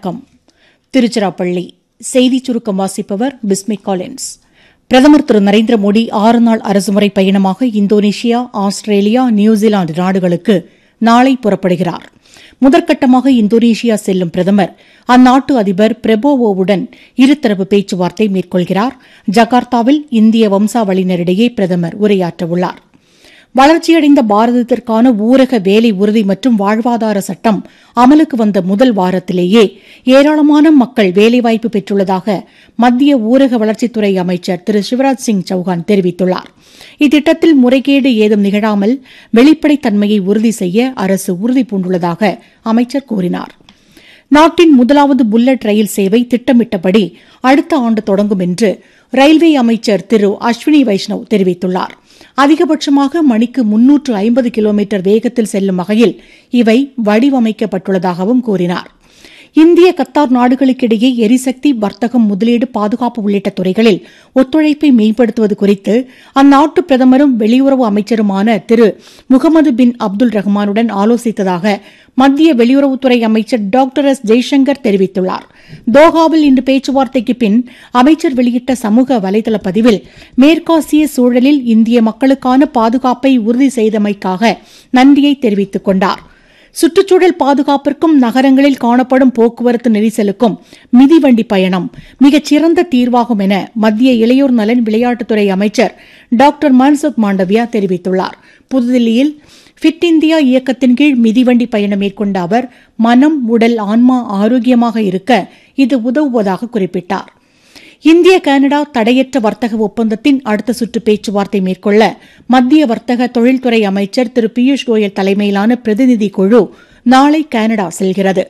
வணக்கம் திருச்சிராப்பள்ளி செய்திச் சுருக்கம் வாசிப்பவர் பிஸ்மி காலின்ஸ் பிரதமர் திரு நரேந்திர மோடி ஆறு நாள் அரசுமுறை பயணமாக இந்தோனேஷியா ஆஸ்திரேலியா நியூசிலாந்து நாடுகளுக்கு நாளை புறப்படுகிறார் முதற்கட்டமாக இந்தோனேஷியா செல்லும் பிரதமர் அந்நாட்டு அதிபர் பிரபோவோவுடன் இருதரப்பு பேச்சுவார்த்தை மேற்கொள்கிறார் ஜகார்த்தாவில் இந்திய வம்சாவளியினரிடையே பிரதமர் உரையாற்றவுள்ளார் வளர்ச்சியடைந்த பாரதத்திற்கான ஊரக வேலை உறுதி மற்றும் வாழ்வாதார சட்டம் அமலுக்கு வந்த முதல் வாரத்திலேயே ஏராளமான மக்கள் வேலைவாய்ப்பு பெற்றுள்ளதாக மத்திய ஊரக வளர்ச்சித்துறை அமைச்சர் திரு சிவராஜ் சிங் சௌஹான் தெரிவித்துள்ளார் இத்திட்டத்தில் முறைகேடு ஏதும் நிகழாமல் வெளிப்படைத்தன்மையை உறுதி செய்ய அரசு உறுதி பூண்டுள்ளதாக அமைச்சர் கூறினார் நாட்டின் முதலாவது புல்லட் ரயில் சேவை திட்டமிட்டபடி அடுத்த ஆண்டு தொடங்கும் என்று ரயில்வே அமைச்சர் திரு அஸ்வினி வைஷ்ணவ் தெரிவித்துள்ளார் அதிகபட்சமாக மணிக்கு முன்னூற்று ஐம்பது கிலோமீட்டர் வேகத்தில் செல்லும் வகையில் இவை வடிவமைக்கப்பட்டுள்ளதாகவும் கூறினார் இந்திய கத்தார் நாடுகளுக்கிடையே எரிசக்தி வர்த்தகம் முதலீடு பாதுகாப்பு உள்ளிட்ட துறைகளில் ஒத்துழைப்பை மேம்படுத்துவது குறித்து அந்நாட்டு பிரதமரும் வெளியுறவு அமைச்சருமான திரு முகமது பின் அப்துல் ரஹ்மானுடன் ஆலோசித்ததாக மத்திய வெளியுறவுத்துறை அமைச்சர் டாக்டர் எஸ் ஜெய்சங்கர் தெரிவித்துள்ளார் தோஹாவில் இன்று பேச்சுவார்த்தைக்கு பின் அமைச்சர் வெளியிட்ட சமூக வலைதள பதிவில் மேற்காசிய சூழலில் இந்திய மக்களுக்கான பாதுகாப்பை உறுதி செய்தமைக்காக நன்றியை தெரிவித்துக் கொண்டாா் சுற்றுச்சூழல் பாதுகாப்பிற்கும் நகரங்களில் காணப்படும் போக்குவரத்து நெரிசலுக்கும் மிதிவண்டி பயணம் மிகச்சிறந்த தீர்வாகும் என மத்திய இளையோர் நலன் விளையாட்டுத்துறை அமைச்சர் டாக்டர் மன்சுக் மாண்டவியா தெரிவித்துள்ளார் புதுதில்லியில் ஃபிட் இந்தியா இயக்கத்தின் கீழ் மிதிவண்டி பயணம் மேற்கொண்ட அவர் மனம் உடல் ஆன்மா ஆரோக்கியமாக இருக்க இது உதவுவதாக குறிப்பிட்டார் இந்திய கனடா தடையற்ற வர்த்தக ஒப்பந்தத்தின் அடுத்த சுற்று பேச்சுவார்த்தை மேற்கொள்ள மத்திய வர்த்தக தொழில்துறை அமைச்சர் திரு பியூஷ் கோயல் தலைமையிலான பிரதிநிதி குழு நாளை கனடா செல்கிறது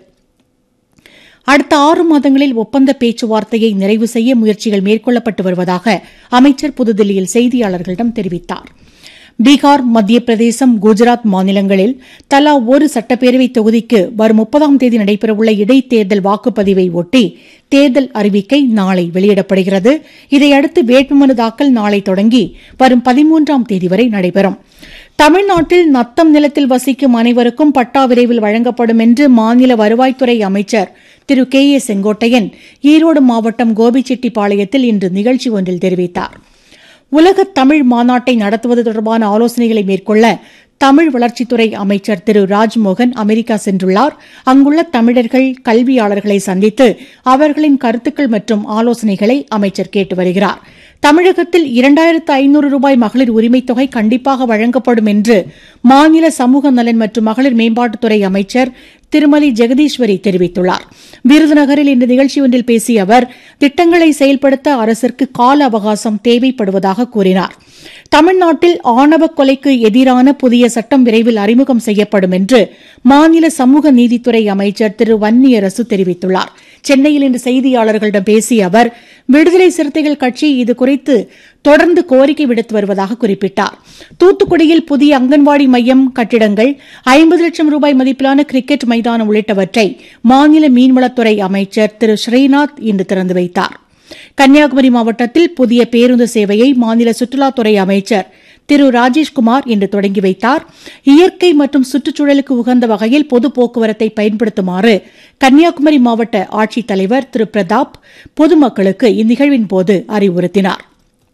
அடுத்த ஆறு மாதங்களில் ஒப்பந்த பேச்சுவார்த்தையை நிறைவு செய்ய முயற்சிகள் மேற்கொள்ளப்பட்டு வருவதாக அமைச்சர் புதுதில்லியில் செய்தியாளர்களிடம் தெரிவித்தாா் பீகார் மத்திய பிரதேசம் குஜராத் மாநிலங்களில் தலா ஒரு சட்டப்பேரவை தொகுதிக்கு வரும் முப்பதாம் தேதி நடைபெறவுள்ள இடைத்தேர்தல் வாக்குப்பதிவை ஒட்டி தேர்தல் அறிவிக்கை நாளை வெளியிடப்படுகிறது இதையடுத்து வேட்புமனு தாக்கல் நாளை தொடங்கி வரும் பதிமூன்றாம் தேதி வரை நடைபெறும் தமிழ்நாட்டில் நத்தம் நிலத்தில் வசிக்கும் அனைவருக்கும் பட்டா விரைவில் வழங்கப்படும் என்று மாநில வருவாய்த்துறை அமைச்சர் திரு கே ஏ செங்கோட்டையன் ஈரோடு மாவட்டம் கோபிச்செட்டிப்பாளையத்தில் இன்று நிகழ்ச்சி ஒன்றில் தெரிவித்தாா் உலக தமிழ் மாநாட்டை நடத்துவது தொடர்பான ஆலோசனைகளை மேற்கொள்ள தமிழ் வளர்ச்சித்துறை அமைச்சர் திரு ராஜ்மோகன் அமெரிக்கா சென்றுள்ளார் அங்குள்ள தமிழர்கள் கல்வியாளர்களை சந்தித்து அவர்களின் கருத்துக்கள் மற்றும் ஆலோசனைகளை அமைச்சர் கேட்டு வருகிறார் தமிழகத்தில் இரண்டாயிரத்து ஐநூறு ரூபாய் மகளிர் உரிமைத் தொகை கண்டிப்பாக வழங்கப்படும் என்று மாநில சமூக நலன் மற்றும் மகளிர் மேம்பாட்டுத்துறை அமைச்சர் திருமதி ஜெகதீஸ்வரி தெரிவித்துள்ளார் விருதுநகரில் இந்த நிகழ்ச்சி ஒன்றில் பேசிய அவர் திட்டங்களை செயல்படுத்த அரசிற்கு கால அவகாசம் தேவைப்படுவதாக கூறினார் தமிழ்நாட்டில் ஆணவ கொலைக்கு எதிரான புதிய சட்டம் விரைவில் அறிமுகம் செய்யப்படும் என்று மாநில சமூக நீதித்துறை அமைச்சர் திரு வன்னியரசு தெரிவித்துள்ளார் சென்னையில் இன்று செய்தியாளர்களிடம் பேசிய அவர் விடுதலை சிறுத்தைகள் கட்சி இதுகுறித்து தொடர்ந்து கோரிக்கை விடுத்து வருவதாக குறிப்பிட்டார் தூத்துக்குடியில் புதிய அங்கன்வாடி மையம் கட்டிடங்கள் ஐம்பது லட்சம் ரூபாய் மதிப்பிலான கிரிக்கெட் மைதானம் உள்ளிட்டவற்றை மாநில மீன்வளத்துறை அமைச்சர் திரு ஸ்ரீநாத் இன்று திறந்து வைத்தார் கன்னியாகுமரி மாவட்டத்தில் புதிய பேருந்து சேவையை மாநில சுற்றுலாத்துறை அமைச்சர் திரு ராஜேஷ்குமார் இன்று தொடங்கி வைத்தார் இயற்கை மற்றும் சுற்றுச்சூழலுக்கு உகந்த வகையில் பொது போக்குவரத்தை பயன்படுத்துமாறு கன்னியாகுமரி மாவட்ட ஆட்சித்தலைவர் திரு பிரதாப் பொதுமக்களுக்கு இந்நிகழ்வின் போது அறிவுறுத்தினார்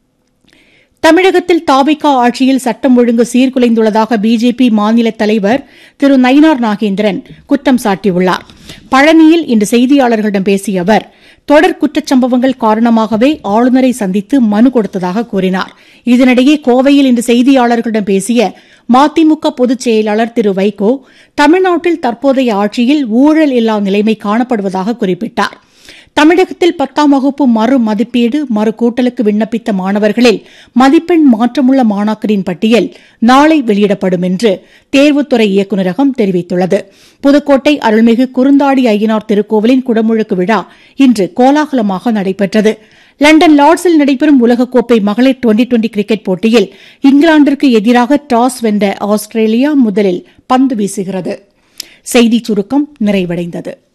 தமிழகத்தில் தாபிகா ஆட்சியில் சட்டம் ஒழுங்கு சீர்குலைந்துள்ளதாக பிஜேபி மாநில தலைவர் திரு நயினார் நாகேந்திரன் குற்றம் சாட்டியுள்ளார் பழனியில் இன்று செய்தியாளர்களிடம் பேசிய அவர் தொடர் குற்றச்சம்பவங்கள் காரணமாகவே ஆளுநரை சந்தித்து மனு கொடுத்ததாக கூறினார் இதனிடையே கோவையில் இன்று செய்தியாளர்களிடம் பேசிய மதிமுக பொதுச் செயலாளர் திரு வைகோ தமிழ்நாட்டில் தற்போதைய ஆட்சியில் ஊழல் இல்லா நிலைமை காணப்படுவதாக குறிப்பிட்டார் தமிழகத்தில் பத்தாம் வகுப்பு மறு மதிப்பீடு மறு கூட்டலுக்கு விண்ணப்பித்த மாணவர்களில் மதிப்பெண் மாற்றமுள்ள மாணாக்கரின் பட்டியல் நாளை வெளியிடப்படும் என்று தேர்வுத்துறை இயக்குநரகம் தெரிவித்துள்ளது புதுக்கோட்டை அருள்மிகு குறுந்தாடி ஐயனார் திருக்கோவிலின் குடமுழுக்கு விழா இன்று கோலாகலமாக நடைபெற்றது லண்டன் லார்ட்ஸில் நடைபெறும் உலகக்கோப்பை மகளிர் டுவெண்டி டுவெண்டி கிரிக்கெட் போட்டியில் இங்கிலாந்திற்கு எதிராக டாஸ் வென்ற ஆஸ்திரேலியா முதலில் பந்து வீசுகிறது செய்திச் சுருக்கம் நிறைவடைந்தது